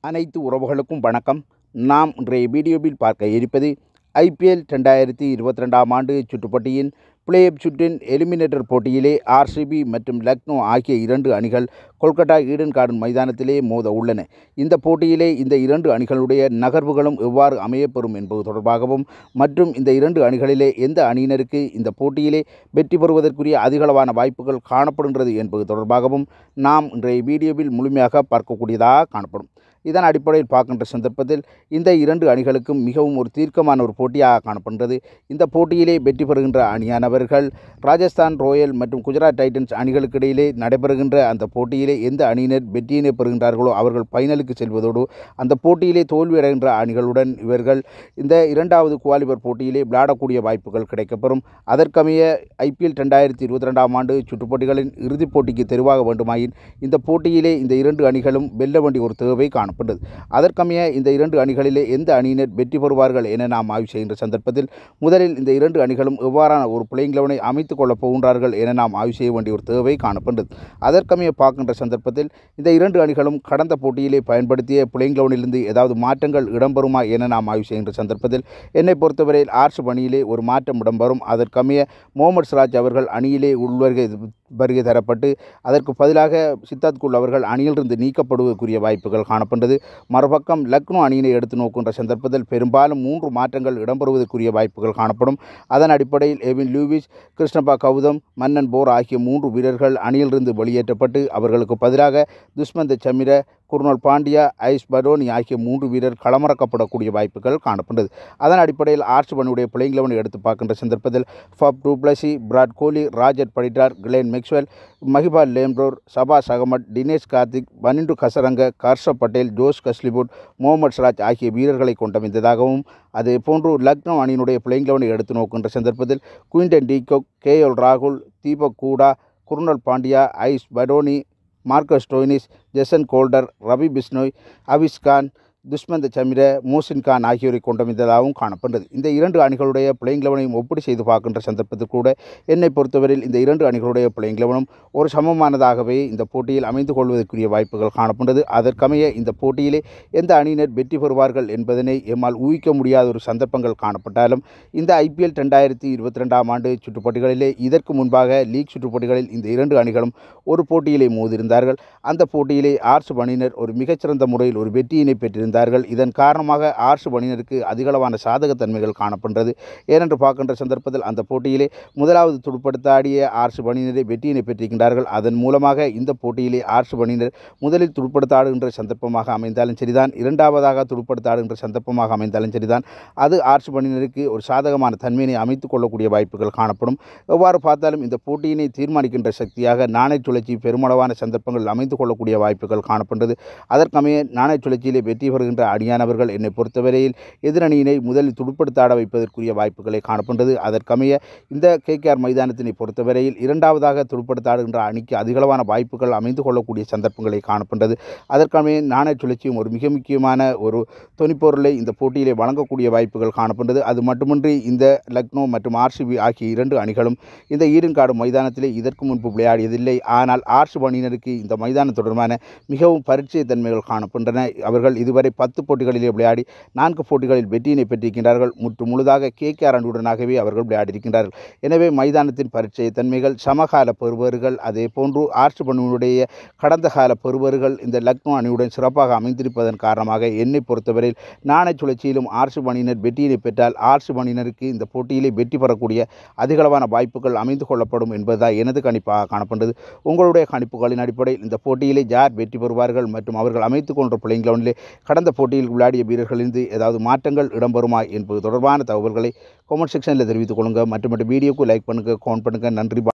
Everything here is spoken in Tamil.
அனைத்து உறவுகளுக்கும் வணக்கம் நாம் இன்றைய வீடியோவில் பார்க்க இருப்பது ஐபிஎல் ரெண்டாயிரத்தி இருபத்தி ரெண்டாம் ஆண்டு சுற்றுப்பட்டியின் பிளே ஆஃப் சுற்றின் எலிமினேட்டர் போட்டியிலே ஆர்சிபி மற்றும் லக்னோ ஆகிய இரண்டு அணிகள் கொல்கத்தா ஈடன் கார்டன் மைதானத்திலே மோத உள்ளன இந்த போட்டியிலே இந்த இரண்டு அணிகளுடைய நகர்வுகளும் எவ்வாறு அமையப்பெறும் என்பது தொடர்பாகவும் மற்றும் இந்த இரண்டு அணிகளிலே எந்த அணியினருக்கு இந்த போட்டியிலே வெற்றி பெறுவதற்குரிய அதிகளவான வாய்ப்புகள் காணப்படுகின்றது என்பது தொடர்பாகவும் நாம் இன்றைய வீடியோவில் முழுமையாக பார்க்கக்கூடியதாக காணப்படும் இதன் அடிப்படையில் பார்க்கின்ற சந்தர்ப்பத்தில் இந்த இரண்டு அணிகளுக்கும் மிகவும் ஒரு தீர்க்கமான ஒரு போட்டியாக காணப்படுகிறது இந்த போட்டியிலே வெற்றி பெறுகின்ற அணியானவர்கள் ராஜஸ்தான் ராயல் மற்றும் குஜராத் டைட்டன்ஸ் அணிகளுக்கு இடையிலே நடைபெறுகின்ற அந்த போட்டியிலே எந்த அணியினர் வெற்றியினை பெறுகின்றார்களோ அவர்கள் ஃபைனலுக்கு செல்வதோடு அந்த போட்டியிலே தோல்வியடைகின்ற அணிகளுடன் இவர்கள் இந்த இரண்டாவது குவாலிபர் போட்டியிலே விளையாடக்கூடிய வாய்ப்புகள் கிடைக்கப்பெறும் அதற்கமைய ஐபிஎல் ரெண்டாயிரத்தி இருபத்தி ரெண்டாம் ஆண்டு சுற்றுப்போட்டிகளின் இறுதிப் போட்டிக்கு தெரிவாக வேண்டுமாயின் இந்த போட்டியிலே இந்த இரண்டு அணிகளும் வெல்ல வேண்டிய ஒரு தேவை காணப்பட்டது அதற்கமைய இந்த இரண்டு அணிகளிலே எந்த அணியினர் வெற்றி பெறுவார்கள் என நாம் ஆய்வு செய்கின்ற சந்தர்ப்பத்தில் முதலில் இந்த இரண்டு அணிகளும் எவ்வாறான ஒரு பிளேயிங் லெவனை அமைத்துக் கொள்ளப் போகின்றார்கள் என நாம் ஆய்வு செய்ய வேண்டிய ஒரு தேவை காணப்படுகிறது அதற்கமைய பார்க்கின்ற சந்தர்ப்பத்தில் இந்த இரண்டு அணிகளும் கடந்த போட்டியிலே பயன்படுத்திய பிளேயிங் லெவனிலிருந்து ஏதாவது மாற்றங்கள் இடம்பெறுமா என நாம் ஆய்வு செய்கின்ற சந்தர்ப்பத்தில் என்னை பொறுத்தவரையில் ஆர்ட்ஸ் அணியிலே ஒரு மாற்றம் இடம்பெறும் அதற்கமைய முகமது சிராஜ் அவர்கள் அணியிலே உள்வருகை வருகை தரப்பட்டு அதற்கு பதிலாக சித்தார்த் குல் அவர்கள் அணியிலிருந்து நீக்கப்படுவதற்குரிய வாய்ப்புகள் காணப்பட்டது மறுபக்கம் லக்னோ அணியினை எடுத்து நோக்கின்ற சந்தர்ப்பத்தில் பெரும்பாலும் மூன்று மாற்றங்கள் இடம்பெறுவதற்குரிய வாய்ப்புகள் காணப்படும் அதன் அடிப்படையில் எவின் லூவிஸ் கிருஷ்ணபா கௌதம் மன்னன் போர் ஆகிய மூன்று வீரர்கள் அணியிலிருந்து வெளியேற்றப்பட்டு அவர்களுக்கு பதிலாக துஷ்மந்த சமிர குர்னல் பாண்டியா ஐஸ் படோனி ஆகிய மூன்று வீரர் களமிறக்கப்படக்கூடிய வாய்ப்புகள் காணப்பட்டது அதன் அடிப்படையில் ஆர்ட்ஸ் பணியுடைய பிளேயிங் லெவனை எடுத்து பார்க்கின்ற சந்தர்ப்பத்தில் Faf du Plessis Virat Kohli Rajat Patidar Glenn Maxwell Mahipal Lomror Shahbaz Ahmed Dinesh Karthik Wanindu Hasaranga Harshal Patel Josh Hazlewood Mohammed Siraj ஆகிய வீரர்களை கொண்டமைந்ததாகவும் அதே போன்று லக்னோ அணியினுடைய பிளேயிங் லெவனை எடுத்து நோக்கின்ற சந்தர்ப்பத்தில் குயின்டன் டீகோக் கே எல் ராகுல் Deepak Hooda Krunal Pandya Ayush Badoni Marcus Stoinis Jason Holder Ravi Bishnoi Avesh Khan Dushmantha Chameera Mohsin Khan ஆகியோரை கொண்டமைந்ததாகவும் காணப்பட்டது இந்த இரண்டு அணிகளுடைய பிளேயிங் லெவனையும் ஒப்பீடு செய்து பார்க்கின்ற சந்தர்ப்பத்தில் கூட என்னை பொறுத்தவரையில் இந்த இரண்டு அணிகளுடைய பிளேயிங் லெவனும் ஒரு சமமானதாகவே இந்த போட்டியில் அமைந்து கொள்வதற்குரிய வாய்ப்புகள் காணப்பட்டது அதற்கமைய இந்த போட்டியிலே எந்த அணியினர் வெற்றி பெறுவார்கள் என்பதனை எம்மால் ஊகிக்க முடியாத ஒரு சந்தர்ப்பங்கள் காணப்பட்டாலும் இந்த ஐபிஎல் ரெண்டாயிரத்தி இருபத்தி ரெண்டாம் ஆண்டு சுற்றுப்போட்டிகளிலே இதற்கு முன்பாக லீக் சுற்றுப்போட்டிகளில் இந்த இரண்டு அணிகளும் ஒரு போட்டியிலே மோதியிருந்தார்கள் அந்த போட்டியிலே ஆர்ட்ஸ் அணியினர் ஒரு மிகச்சிறந்த முறையில் ஒரு வெற்றியினை பெற்றிருந்தார்கள் இதன் காரணமாக ஆர்ட்ஸ் அணியினருக்கு அதிகளவான சாதகத்தன்மைகள் காணப்படுகிறது ஏனென்று பார்க்கின்ற சந்தர்ப்பத்தில் அந்த போட்டியிலே முதலாவது துடுப்படுத்தாடிய ஆர்ட்ஸ் அணியினரை வெற்றியினை பெற்றிருக்கின்றார்கள் அதன் மூலமாக இந்த போட்டியிலே ஆர்ட்ஸ் அணியினர் முதலில் துடுப்படுத்தாடுகின்ற சந்தர்ப்பமாக அமைந்தாலும் சரிதான் இரண்டாவதாக துடுப்படுத்தாடுகின்ற சந்தர்ப்பமாக அமைந்தாலும் சரிதான் அது ஆர்ட்ஸ் அணியினருக்கு ஒரு சாதகமான தன்மையினை அமைத்துக் கொள்ளக்கூடிய வாய்ப்புகள் காணப்படும் எவ்வாறு பார்த்தாலும் இந்த போட்டியினை தீர்மானிக்கின்ற சக்தியாக நாணய சுழற்சி பெருமளவான சந்தர்ப்பங்கள் அமைத்துக் கொள்ளக்கூடிய வாய்ப்புகள் காணப்படுகிறது அதற்கமைய நாணய சுழற்சியிலே வெற்றி பெறுகின்ற அணியானவர்கள் என்னை பொறுத்தவரையில் எதிரணியினை முதலில் துடுப்படுத்தாட வைப்பதற்குரிய வாய்ப்புகளை காணப்படுகிறது அதற்கமைய இந்த கேகேஆர் மைதானத்தினை பொறுத்தவரையில் இரண்டாவதாக துடுப்படுத்தாடுகின்ற அணிக்கு அதிகளவான வாய்ப்புகள் அமைந்து கொள்ளக்கூடிய சந்தர்ப்பங்களை காணப்படுகிறது அதற்கமைய நாணய சுழற்சியும் ஒரு மிக முக்கியமான ஒரு தொனிப்பொருளை இந்த போட்டியிலே வழங்கக்கூடிய வாய்ப்புகள் காணப்படுகிறது அது மட்டுமின்றி இந்த லக்னோ மற்றும் ஆர்சிபி ஆகிய இரண்டு அணிகளும் இந்த ஈரன்காடு மைதானத்திலே இதற்கு முன்பு விளையாடியதில்லை ஆனால் ஆர்சி அணியினருக்கு இந்த மைதானம் தொடர்பான மிகவும் பரிச்சய தன்மைகள் காணப்படுகின்றன அவர்கள் இதுவரை பத்து போட்டிகளிலே விளையாடி நான்கு போட்டிகளில் வெற்றியினை பெற்றிருக்கின்றார்கள் முற்று முழுதாக கேகேஆர் அணியுடனாகவே அவர்கள் விளையாடியிருக்கின்றார்கள் எனவே மைதானத்தின் பரிச்சய தன்மைகள் சமகால பெறுவர்கள் அதே போன்று ஆர்ட்ஸ் அணியினுடைய கடந்த கால பெறுவர்கள் இந்த லக்னோ அணியுடன் சிறப்பாக அமைந்திருப்பதன் காரணமாக என்னை பொறுத்தவரையில் நாணய சுழற்சியிலும் ஆர்ட்ஸ் அணியினர் வெற்றியினை பெற்றால் ஆர்ட்ஸ் அணியினருக்கு இந்த போட்டியிலே வெற்றி பெறக்கூடிய அதிகளவான வாய்ப்புகள் அமைந்து கொள்ளப்படும் என்பதுதான் எனது கணிப்பாக காணப்படுகிறது உங்களுடைய கணிப்புகளின் அடிப்படையில் இந்த போட்டியிலே யார் வெற்றி பெறுவார்கள் மற்றும் அவர்கள் அமைத்துக் கொண்ட பிள்ளைங் கிரவுண்டிலே கடந்த போட்டியில் விளையாடிய வீரர்களிலிருந்து ஏதாவது மாற்றங்கள் இடம்பெறுமா என்பது தொடர்பான தகவல்களை கமெண்ட் செக்ஷனில் தெரிவித்துக் கொள்ளுங்கள் மற்றும் வீடியோக்கு லைக் பண்ணுங்கள் கமெண்ட் பண்ணுங்கள் நன்றி